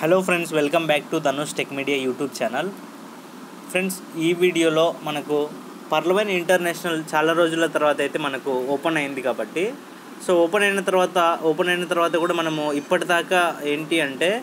hello friends welcome back to Dhanush tech media YouTube channel friends ఈ వీడియోలో మనకు పర్లవైన్ international చాలా రోజుల తర్వాత అయితే మనకు ఓపెన్ అయింది కాబట్టి సో ఓపెన్ అయిన తర్వాత ఓపెన్ అయిన తర్వాత కూడా మనము ఇప్పటిదాకా ఏంటి అంటే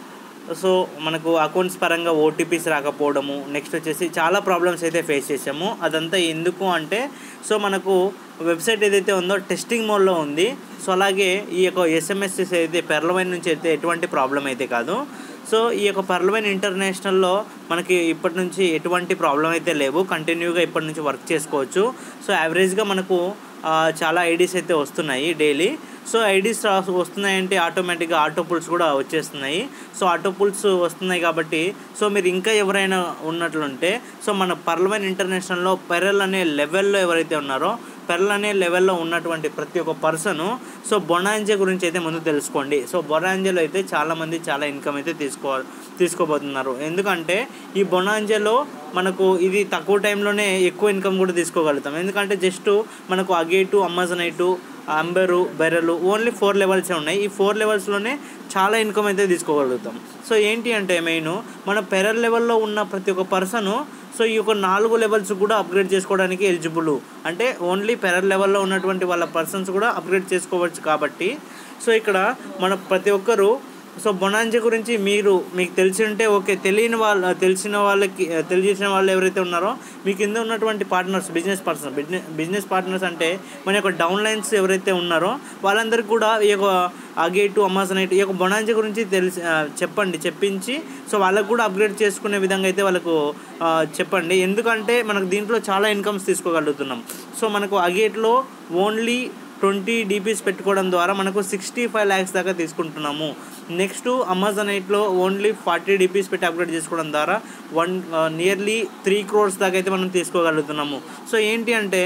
సో మనకు అకౌంట్స్ పరంగా ఓటీపీస్ రాకపోవడము నెక్స్ట్ వచ్చేసి చాలా ప్రాబ్లమ్స్ అయితే ఫేస్ చేసాము అదంతా ఎందుకు అంటే సో మనకు వెబ్సైట్ ఏదైతే ఉందో టెస్టింగ్ మోడ్లో ఉంది సో అలాగే ఈ యొక్క ఎస్ఎంఎస్ అయితే పెర్లవైన్ నుంచి అయితే ఎటువంటి ప్రాబ్లం అయితే కాదు సో ఈ యొక్క పర్లవైన్ ఇంటర్నేషనల్లో మనకి ఇప్పటి నుంచి ఎటువంటి ప్రాబ్లం అయితే లేవు కంటిన్యూగా ఇప్పటి నుంచి వర్క్ చేసుకోవచ్చు సో యావరేజ్గా మనకు ఆ, చాలా ఐడీస్ అయితే వస్తున్నాయి డైలీ సో ఐడీస్ రా వస్తున్నాయంటే ఆటోమేటిక్గా ఆటో పుల్స్ కూడా వచ్చేస్తున్నాయి సో ఆటో పుల్స్ వస్తున్నాయి కాబట్టి సో మీరు ఇంకా ఎవరైనా ఉన్నట్లుంటే సో మన పర్లవైన్ ఇంటర్నేషనల్లో పెరల్ అనే లెవెల్లో ఎవరైతే ఉన్నారో పెరల్ అనే లెవెల్లో ఉన్నటువంటి ప్రతి ఒక్క పర్సను సో బొనాంజే గురించి అయితే ముందు తెలుసుకోండి సో బొనాంజేలో అయితే చాలామంది చాలా ఇన్కమ్ అయితే తీసుకో తీసుకోబోతున్నారు ఎందుకంటే ఈ బొనాంజేలో మనకు ఇది తక్కువ టైంలోనే ఎక్కువ ఇన్కమ్ కూడా తీసుకోగలుగుతాం ఎందుకంటే జస్ట్ మనకు అగేటు అమ్మజనైటు అంబెరు బెరలు ఓన్లీ ఫోర్ లెవెల్సే ఉన్నాయి ఈ ఫోర్ లెవెల్స్లోనే చాలా ఇన్కమ్ అయితే తీసుకోగలుగుతాం సో ఏంటి అంటే మెయిన్ మన పెరల్ లెవెల్లో ఉన్న ప్రతి ఒక్క పర్సను సో ఈ యొక్క నాలుగు లెవెల్స్ కూడా అప్గ్రేడ్ చేసుకోవడానికి ఎలిజిబుల్ అంటే ఓన్లీ పెరల్ లెవెల్లో ఉన్నటువంటి వాళ్ళ పర్సన్స్ కూడా అప్గ్రేడ్ చేసుకోవచ్చు కాబట్టి సో ఇక్కడ మన ప్రతి ఒక్కరూ సో బొనాంజా గురించి మీరు మీకు తెలిసి ఉంటే ఓకే తెలియని వాళ్ళ తెలిసిన వాళ్ళకి తెలిసిన వాళ్ళు ఎవరైతే ఉన్నారో మీ కింద ఉన్నటువంటి partners business partners business business partners అంటే మన యొక్క డౌన్ లైన్స్ ఎవరైతే ఉన్నారో వాళ్ళందరికీ కూడా ఈ యొక్క అగేటు అమాజనైట్ ఈ యొక్క బొనాంజా గురించి తెలిసి ఆ, చెప్పండి చెప్పించి సో వాళ్ళకు కూడా అప్గ్రేడ్ చేసుకునే విధంగా అయితే వాళ్ళకు ఆ, చెప్పండి ఎందుకంటే మనకు దీంట్లో చాలా ఇన్కమ్స్ తీసుకోగలుగుతున్నాం సో మనకు అగేట్లో ఓన్లీ ట్వంటీ డీపీస్ పెట్టుకోవడం ద్వారా మనకు సిక్స్టీ ఫైవ్ ల్యాక్స్ దాకా తీసుకుంటున్నాము నెక్స్ట్ అమెజానైట్లో ఓన్లీ ఫార్టీ డీపీస్ పెట్టి అప్గ్రేడ్ చేసుకోవడం ద్వారా వన్ నియర్లీ త్రీ క్రోర్స్ దాకా అయితే మనం తీసుకోగలుగుతున్నాము సో ఏంటి అంటే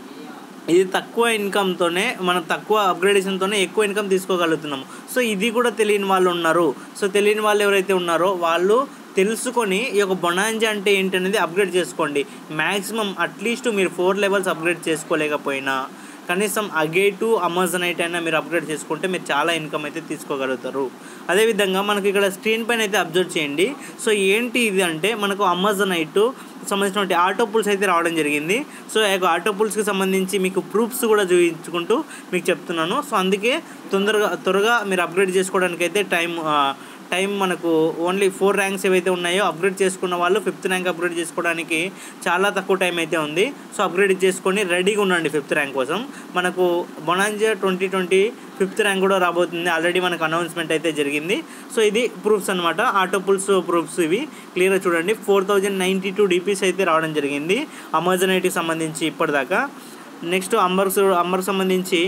ఇది తక్కువ ఇన్కమ్తోనే మనం తక్కువ అప్గ్రేడేషన్తోనే ఎక్కువ ఇన్కమ్ తీసుకోగలుగుతున్నాము సో ఇది కూడా తెలియని వాళ్ళు ఉన్నారు సో తెలియని వాళ్ళు ఎవరైతే ఉన్నారో వాళ్ళు తెలుసుకొని ఈ యొక్క బొనాంజా అంటే ఏంటి అనేది అప్గ్రేడ్ చేసుకోండి మ్యాక్సిమం అట్లీస్ట్ మీరు ఫోర్ లెవెల్స్ అప్గ్రేడ్ చేసుకోలేకపోయినా కనీసం అగే టు అమెజానైట్ అయినా మీరు అప్గ్రేడ్ చేసుకుంటే మీరు చాలా ఇన్కమ్ అయితే తీసుకోగలుగుతారు అదేవిధంగా మనకి ఇక్కడ స్క్రీన్ పైన అయితే అబ్జర్వ్ చేయండి సో ఏంటి ఇది అంటే మనకు అమెజానైట్ సంబంధించినటువంటి ఆటో పుల్స్ అయితే రావడం జరిగింది సో ఆ యొక్క ఆటో పుల్స్కి సంబంధించి మీకు ప్రూఫ్స్ కూడా చూపించుకుంటూ మీకు చెప్తున్నాను సో అందుకే తొందరగా త్వరగా మీరు అప్గ్రేడ్ చేసుకోవడానికి అయితే టైం టైం మనకు ఓన్లీ ఫోర్ ర్యాంక్స్ ఏవైతే ఉన్నాయో అప్గ్రేడ్ చేసుకున్న వాళ్ళు ఫిఫ్త్ ర్యాంక్ అప్గ్రేడ్ చేసుకోవడానికి చాలా తక్కువ టైం అయితే ఉంది సో అప్గ్రేడ్ చేసుకొని రెడీగా ఉండండి ఫిఫ్త్ ర్యాంక్ కోసం మనకు bonanza twenty twenty fifth rank కూడా రాబోతుంది ఆల్రెడీ మనకు అనౌన్స్మెంట్ అయితే జరిగింది సో ఇది ప్రూఫ్స్ అనమాట ఆటో పుల్స్ ప్రూఫ్స్ ఇవి క్లియర్గా చూడండి four thousand ninety two DPs అయితే రావడం జరిగింది అమెజాన్ ఐటీకి సంబంధించి ఇప్పటిదాకా నెక్స్ట్ అంబర్స్ అంబర్ సంబంధించి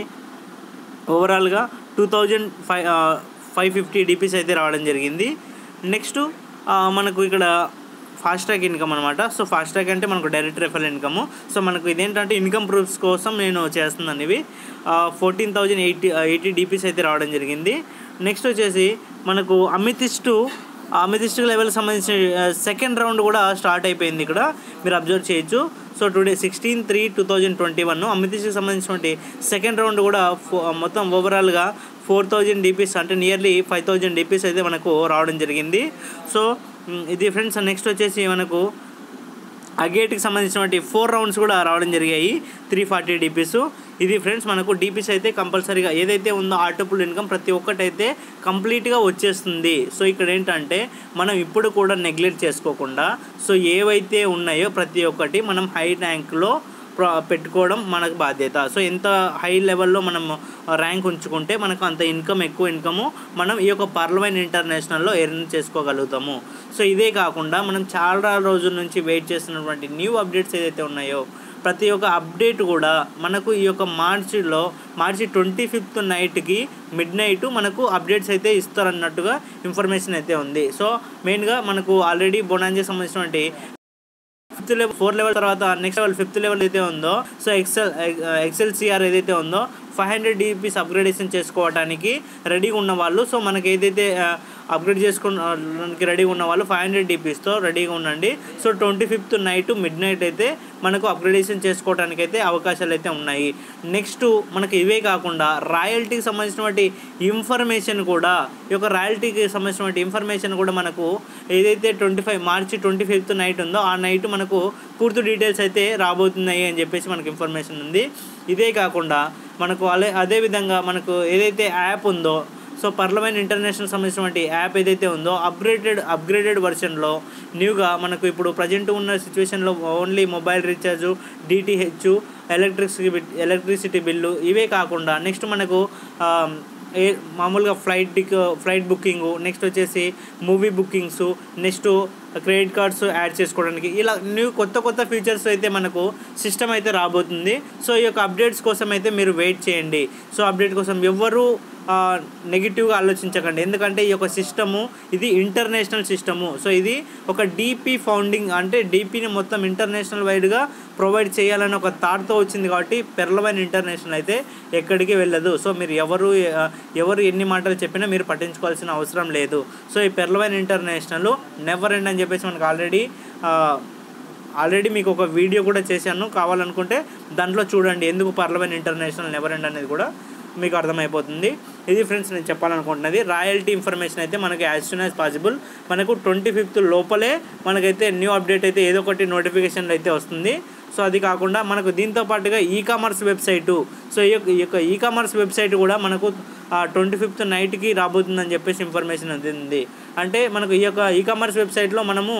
ఓవరాల్గా two thousand five five fifty DPs అయితే రావడం జరిగింది నెక్స్ట్ మనకు ఇక్కడ ఫాస్ట్ ట్రాక్ ఇన్కమ్ అనమాట సో ఫాస్ట్ ట్రాక్ అంటే మనకు డైరెక్ట్ రెఫరల్ ఇన్కమ్ సో మనకు ఇదేంటంటే ఇన్కమ్ ప్రూఫ్స్ కోసం నేను చేస్తున్నాను ఇవి fourteen thousand eighty eighty DPs అయితే రావడం జరిగింది నెక్స్ట్ వచ్చేసి మనకు అమితిస్టు అమితిస్ట్ లెవెల్ సంబంధించిన సెకండ్ రౌండ్ కూడా స్టార్ట్ అయిపోయింది ఇక్కడ మీరు అబ్జర్వ్ చేయొచ్చు so today sixteen three two thousand twenty one అమితిష్కి సంబంధించినటువంటి సెకండ్ రౌండ్ కూడా ఫో- మొత్తం ఓవరాల్గా ఫోర్ థౌజండ్ డీపీస్ అంటే నియర్లీ ఫైవ్ థౌజండ్ డీపీస్ అయితే మనకు రావడం జరిగింది సో మ్, ఇది ఫ్రెండ్స్ నెక్స్ట్ వచ్చేసి మనకు ఆ గేట్కి సంబంధించినటువంటి ఫోర్ రౌండ్స్ కూడా రావడం జరిగాయి త్రీ ఫార్టీ డీపీస్ ఇది ఫ్రెండ్స్ మనకు డీపీస్ అయితే కంపల్సరీగా ఏదైతే ఉందో ఆటోపుల్ ఇన్కమ్ ప్రతి ఒక్కటైతే కంప్లీట్గా వచ్చేస్తుంది సో ఇక్కడ ఏంటంటే మనం ఇప్పుడు కూడా నెగ్లెక్ట్ చేసుకోకుండా సో ఏవైతే ఉన్నాయో ప్రతి ఒక్కటి మనం హై ర్యాంక్లో ప్ర- పెట్టుకోవడం మనకు బాధ్యత సో ఎంత హై లెవెల్లో మనం ర్యాంక్ ఉంచుకుంటే మనకు అంత ఇన్కమ్ ఎక్కువ ఇన్కము మనం ఈ యొక్క పర్లవైన్ ఇంటర్నేషనల్లో ఎర్న్ చేసుకోగలుగుతాము సో ఇదే కాకుండా మనం చాలా రోజుల నుంచి వెయిట్ చేస్తున్నటువంటి న్యూ అప్డేట్స్ ఏదైతే ఉన్నాయో ప్రతి ఒక్క అప్డేట్ కూడా మనకు ఈ యొక్క మార్చిలో మార్చి ట్వంటీ ఫిఫ్త్ నైట్కి మిడ్ నైట్ మనకు అప్డేట్స్ అయితే ఇస్తారన్నట్టుగా ఇన్ఫర్మేషన్ అయితే ఉంది సో మెయిన్గా మనకు ఆల్రెడీ బొనాంజాకి సంబంధించినటువంటి ఫిఫ్త్ లెవెల్ ఫోర్ లెవెల్ తర్వాత నెక్స్ట్ లెవెల్ ఫిఫ్త్ లెవెల్ అయితే ఉందో సో ఎక్సెల్ ఎక్సెల్ సిఆర్ ఏదైతే ఉందో ఫైవ్ హండ్రెడ్ డిపిస్ అప్గ్రేడేషన్ చేసుకోవడానికి రెడీగా ఉన్న వాళ్ళు సో మనకి ఏదైతే అప్గ్రేడ్ చేసుకోవడానికి రెడీగా ఉన్న వాళ్ళు ఫైవ్ హండ్రెడ్ డీపీస్తో రెడీగా ఉండండి so twenty fifth night midnight అయితే మనకు అప్గ్రేడేషన్ చేసుకోవడానికి అయితే అవకాశాలు అయితే ఉన్నాయి నెక్స్ట్ మనకి ఇవే కాకుండా రాయల్టీకి సంబంధించినటువంటి ఇన్ఫర్మేషన్ కూడా ఈ యొక్క రాయల్టీకి సంబంధించినటువంటి ఇన్ఫర్మేషన్ కూడా మనకు ఏదైతే twenty five March twenty fifth night ఉందో ఆ నైట్ మనకు పూర్తి డీటెయిల్స్ అయితే రాబోతున్నాయి అని చెప్పేసి మనకు ఇన్ఫర్మేషన్ ఉంది ఇదే కాకుండా మనకు అదే అదేవిధంగా మనకు ఏదైతే యాప్ ఉందో సో పర్లమెంట్ ఇంటర్నేషనల్ సంబంధించినటువంటి యాప్ ఏదైతే ఉందో అప్గ్రేడెడ్ అప్గ్రేడెడ్ వర్షన్లో న్యూగా మనకు ఇప్పుడు ప్రజెంట్ ఉన్న సిచ్యువేషన్లో only mobile recharge DTH electricity electricity bill ఇవే కాకుండా నెక్స్ట్ మనకు ఆ, ఏ మామూలుగా ఫ్లైట్ టిక్ ఫ్లైట్ బుకింగ్ నెక్స్ట్ వచ్చేసి movie bookings next credit cards add చేసుకోవడానికి ఇలా న్యూ కొత్త కొత్త ఫీచర్స్ అయితే మనకు సిస్టమ్ అయితే రాబోతుంది సో ఈ యొక్క అప్డేట్స్ కోసం అయితే మీరు వెయిట్ చేయండి సో అప్డేట్ కోసం ఎవ్వరూ నెగిటివ్గా ఆలోచించకండి ఎందుకంటే ఈ యొక్క సిస్టము ఇది ఇంటర్నేషనల్ సిస్టము సో ఇది ఒక డీపీ ఫౌండింగ్ అంటే డీపీని మొత్తం ఇంటర్నేషనల్ వైడ్గా ప్రొవైడ్ చేయాలని ఒక థాట్తో వచ్చింది కాబట్టి పెర్లవైన్ ఇంటర్నేషనల్ అయితే ఎక్కడికి వెళ్ళదు సో మీరు ఎవరు ఆ, ఎవరు ఎన్ని మాటలు చెప్పినా మీరు పట్టించుకోవాల్సిన అవసరం లేదు సో ఈ పెర్లవైన్ ఇంటర్నేషనల్ నెవర్ ఎండ్ అని చెప్పేసి మనకు ఆల్రెడీ ఆల్రెడీ మీకు ఒక వీడియో కూడా చేశాను కావాలనుకుంటే దాంట్లో చూడండి ఎందుకు పార్లమెంట్ ఇంటర్నేషనల్ నెవర్ ఎండ్ అనేది కూడా మీకు అర్థమైపోతుంది ఇది ఫ్రెండ్స్ నేను చెప్పాలనుకుంటున్నది రాయల్టీ ఇన్ఫర్మేషన్ అయితే మనకి యాజ్ సూన్ యాజ్ పాసిబుల్ మనకు ట్వంటీ ఫిఫ్త్ లోపలే మనకైతే న్యూ అప్డేట్ అయితే ఏదో ఒకటి నోటిఫికేషన్ అయితే వస్తుంది సో అది కాకుండా మనకు దీంతో పాటుగా ఈ కామర్స్ వెబ్సైటు సో ఈ యొక్క ఈ యొక్క ఈ కామర్స్ వెబ్సైట్ కూడా మనకు ట్వంటీ ఫిఫ్త్ నైట్కి రాబోతుందని చెప్పేసి ఇన్ఫర్మేషన్ అందింది అంటే మనకు ఈ యొక్క ఈ కామర్స్ వెబ్సైట్లో మనము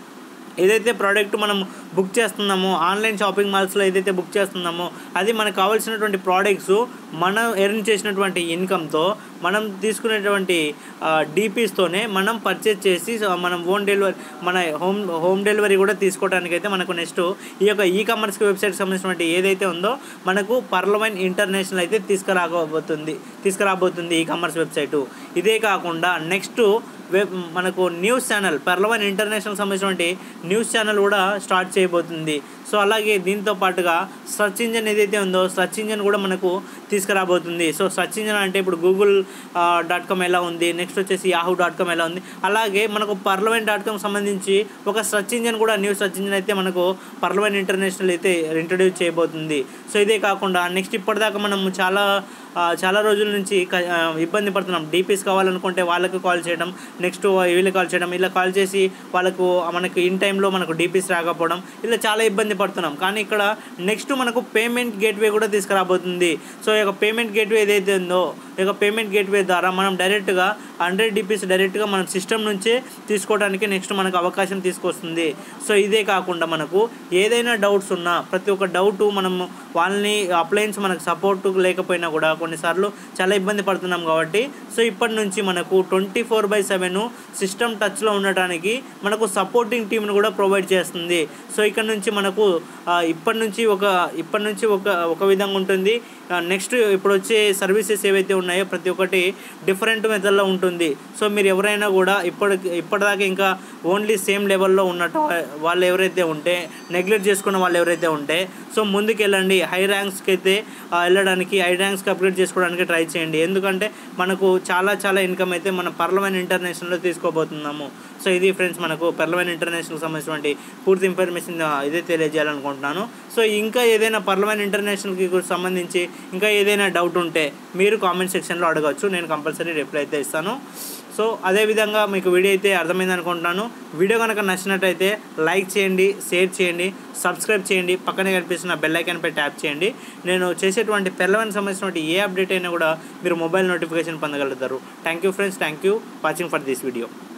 ఏదైతే ప్రోడక్ట్ మనం బుక్ చేస్తున్నామో ఆన్లైన్ షాపింగ్ మాల్స్లో ఏదైతే బుక్ చేస్తున్నామో అది మనకు కావాల్సినటువంటి ప్రోడక్ట్స్ మనం ఎర్న్ చేసినటువంటి ఇన్కమ్తో మనం తీసుకునేటువంటి డీపీస్తోనే మనం పర్చేజ్ చేసి సో మనం ఓన్ డెలివరీ మన హోమ్ హోమ్ డెలివరీ కూడా తీసుకోవడానికి అయితే మనకు నెక్స్ట్ ఈ యొక్క ఈ కామర్స్ వెబ్సైట్ సంబంధించినటువంటి ఏదైతే ఉందో మనకు పర్లమైన్ ఇంటర్నేషనల్ అయితే తీసుకురాబోతుంది తీసుకురాబోతుంది ఈ కామర్స్ వెబ్సైటు ఇదే కాకుండా నెక్స్ట్ వెబ్ మనకు న్యూస్ ఛానల్ పర్లవన్ ఇంటర్నేషనల్ సంబంధించినటువంటి న్యూస్ ఛానల్ కూడా స్టార్ట్ చేయబోతుంది సో అలాగే దీంతో పాటుగా సర్చ్ ఇంజన్ ఏదైతే ఉందో సర్చ్ ఇంజన్ కూడా మనకు తీసుకురాబోతుంది సో సర్చ్ ఇంజన్ అంటే ఇప్పుడు గూగుల్ డాట్ కామ్ ఎలా ఉంది నెక్స్ట్ వచ్చేసి యాహూ డాట్ కామ్ ఎలా ఉంది అలాగే మనకు పర్లమెంట్ డాట్ కామ్ సంబంధించి ఒక సర్చ్ ఇంజన్ కూడా న్యూస్ సర్చ్ ఇంజన్ అయితే మనకు పర్లమెంట్ ఇంటర్నేషనల్ అయితే ఇంట్రడ్యూస్ చేయబోతుంది సో ఇదే కాకుండా నెక్స్ట్ ఇప్పటిదాకా మనం చాలా ఆ, చాలా రోజుల నుంచి క- ఆ, ఇబ్బంది పడుతున్నాం డీపీస్ కావాలనుకుంటే వాళ్ళకి కాల్ చేయడం నెక్స్ట్ వీళ్ళకి కాల్ చేయడం ఇలా కాల్ చేసి వాళ్ళకు మనకు ఇన్ టైంలో మనకు డీపీస్ రాకపోవడం ఇలా చాలా ఇబ్బంది పడుతున్నాం కానీ ఇక్కడ నెక్స్ట్ మనకు పేమెంట్ గేట్వే కూడా తీసుకురాబోతుంది సో ఈ యొక్క పేమెంట్ గేట్వే ఏదైతే ఉందో ఈ యొక్క పేమెంట్ గేట్వే ద్వారా మనం డైరెక్ట్గా హండ్రెడ్ డీపీస్ డైరెక్ట్గా మనం సిస్టమ్ నుంచే తీసుకోవడానికి నెక్స్ట్ మనకు అవకాశం తీసుకొస్తుంది సో ఇదే కాకుండా మనకు ఏదైనా డౌట్స్ ఉన్నా ప్రతి ఒక్క డౌట్ మనం వాళ్ళని అప్లయన్స్ మనకు సపోర్ట్ లేకపోయినా కూడా కొన్నిసార్లు చాలా ఇబ్బంది పడుతున్నాం కాబట్టి సో ఇప్పటి నుంచి మనకు twenty four by seven system టచ్లో ఉండటానికి మనకు సపోర్టింగ్ టీంను కూడా ప్రొవైడ్ చేస్తుంది సో ఇక్కడ నుంచి మనకు ఆ, ఇప్పటి నుంచి ఒక ఇప్పటి నుంచి ఒక ఒక విధంగా ఉంటుంది నెక్స్ట్ ఇప్పుడు వచ్చే సర్వీసెస్ ఏవైతే ఉన్నాయో ప్రతి ఒక్కటి డిఫరెంట్ మెథడ్లో ఉంటుంది సో మీరు ఎవరైనా కూడా ఇప్పటి ఇప్పటిదాకా ఇంకా ఓన్లీ సేమ్ లెవెల్లో ఉన్నట్టు వాళ్ళు ఎవరైతే ఉంటే నెగ్లెక్ట్ చేసుకున్న వాళ్ళు ఎవరైతే ఉంటే సో ముందుకు వెళ్ళండి హై ర్యాంక్స్కి అయితే ఆ, వెళ్ళడానికి హై ర్యాంక్స్కి అప్గ్రేడ్ చేసుకోవడానికి ట్రై చేయండి ఎందుకంటే మనకు చాలా చాలా ఇన్కమ్ అయితే మన పర్లమెంట్ ఇంటర్నేషనల్లో తీసుకోబోతున్నాము సో ఇది ఫ్రెండ్స్ మనకు పర్లమెంట్ ఇంటర్నేషనల్ సంబంధించినటువంటి పూర్తి ఇన్ఫర్మేషన్ ఆ, ఇదే తెలియజేయాలనుకుంటున్నాను సో ఇంకా ఏదైనా పర్లమెంట్ ఇంటర్నేషనల్కి సంబంధించి ఇంకా ఏదైనా డౌట్ ఉంటే మీరు కామెంట్ సెక్షన్లో అడగచ్చు నేను కంపల్సరీ రిప్లై అయితే ఇస్తాను సో అదేవిధంగా మీకు వీడియో అయితే అర్థమైంది అనుకుంటున్నాను వీడియో కనుక నచ్చినట్టయితే లైక్ చేయండి షేర్ చేయండి సబ్స్క్రైబ్ చేయండి పక్కనే కనిపిస్తున్న బెల్ ఐకాన్పై ట్యాప్ చేయండి నేను చేసేటువంటి పెళ్ళవని సంబంధించినటువంటి ఏ అప్డేట్ అయినా కూడా మీరు మొబైల్ నోటిఫికేషన్ పొందగలుగుతారు thank you friends thank you watching for this video